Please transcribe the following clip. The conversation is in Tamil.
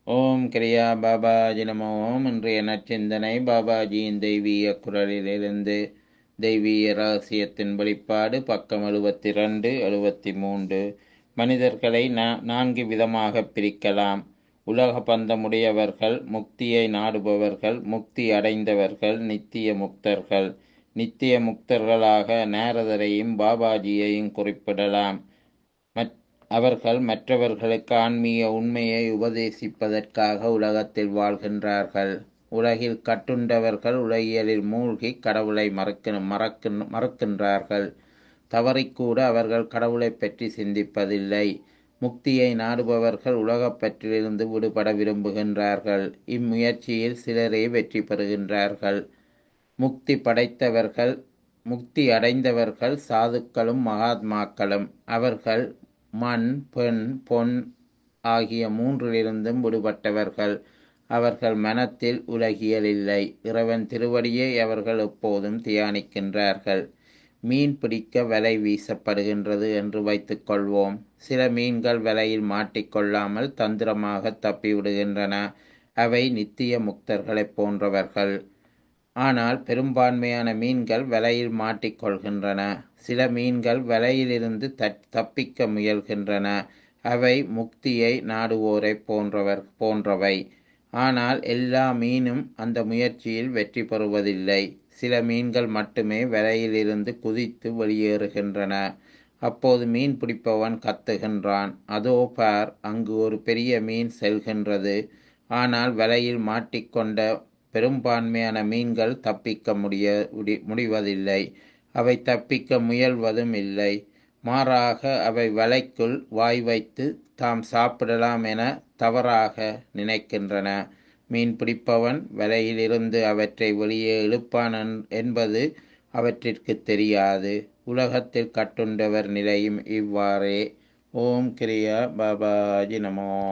ஓம் கிரியா பாபாஜி நமோ ஓம் இன்றைய நற்சிந்தனை பாபாஜியின் தெய்வீக குரலிலிருந்து தெய்வீக ரகசியத்தின் வெளிப்பாடு பக்கம் எழுபத்தி ரெண்டு எழுபத்தி மூன்று மனிதர்களை நா நான்கு விதமாக பிரிக்கலாம் உலக பந்தமுடையவர்கள் முக்தியை நாடுபவர்கள் முக்தி அடைந்தவர்கள் நித்திய முக்தர்கள் நித்திய முக்தர்களாக நாரதரையும் பாபாஜியையும் குறிப்பிடலாம் மற் அவர்கள் மற்றவர்களுக்கு ஆன்மீக உண்மையை உபதேசிப்பதற்காக உலகத்தில் வாழ்கின்றார்கள் உலகில் கட்டுண்டவர்கள் உலகியலில் மூழ்கி கடவுளை மறக்க மறக்கு மறக்கின்றார்கள் தவறிக்கூட அவர்கள் கடவுளை பற்றி சிந்திப்பதில்லை முக்தியை நாடுபவர்கள் உலகப்பற்றிலிருந்து விடுபட விரும்புகின்றார்கள் இம்முயற்சியில் சிலரே வெற்றி பெறுகின்றார்கள் முக்தி படைத்தவர்கள் முக்தி அடைந்தவர்கள் சாதுக்களும் மகாத்மாக்களும் அவர்கள் மண் பெண் பொன் ஆகிய மூன்றிலிருந்தும் விடுபட்டவர்கள் அவர்கள் மனத்தில் உலகியல் இல்லை இறைவன் திருவடியை அவர்கள் எப்போதும் தியானிக்கின்றார்கள் மீன் பிடிக்க வலை வீசப்படுகின்றது என்று வைத்துக்கொள்வோம் சில மீன்கள் வலையில் மாட்டிக்கொள்ளாமல் தந்திரமாக தப்பிவிடுகின்றன அவை நித்திய முக்தர்களைப் போன்றவர்கள் ஆனால் பெரும்பான்மையான மீன்கள் வலையில் மாட்டிக்கொள்கின்றன சில மீன்கள் வலையிலிருந்து தப்பிக்க முயல்கின்றன அவை முக்தியை நாடுவோரை போன்றவர் போன்றவை ஆனால் எல்லா மீனும் அந்த முயற்சியில் வெற்றி பெறுவதில்லை சில மீன்கள் மட்டுமே வலையிலிருந்து குதித்து வெளியேறுகின்றன அப்போது மீன் பிடிப்பவன் கத்துகின்றான் அதோ பார் அங்கு ஒரு பெரிய மீன் செல்கின்றது ஆனால் வலையில் மாட்டிக்கொண்ட பெரும்பான்மையான மீன்கள் தப்பிக்க முடிய முடிவதில்லை அவை தப்பிக்க முயல்வதும் இல்லை மாறாக அவை வலைக்குள் வாய் வைத்து தாம் சாப்பிடலாம் என தவறாக நினைக்கின்றன மீன் பிடிப்பவன் வலையிலிருந்து அவற்றை வெளியே இழுப்பான் என்பது அவற்றிற்கு தெரியாது உலகத்தில் கட்டுண்டவர் நிலையும் இவ்வாறே ஓம் கிரியா பாபாஜி நமோ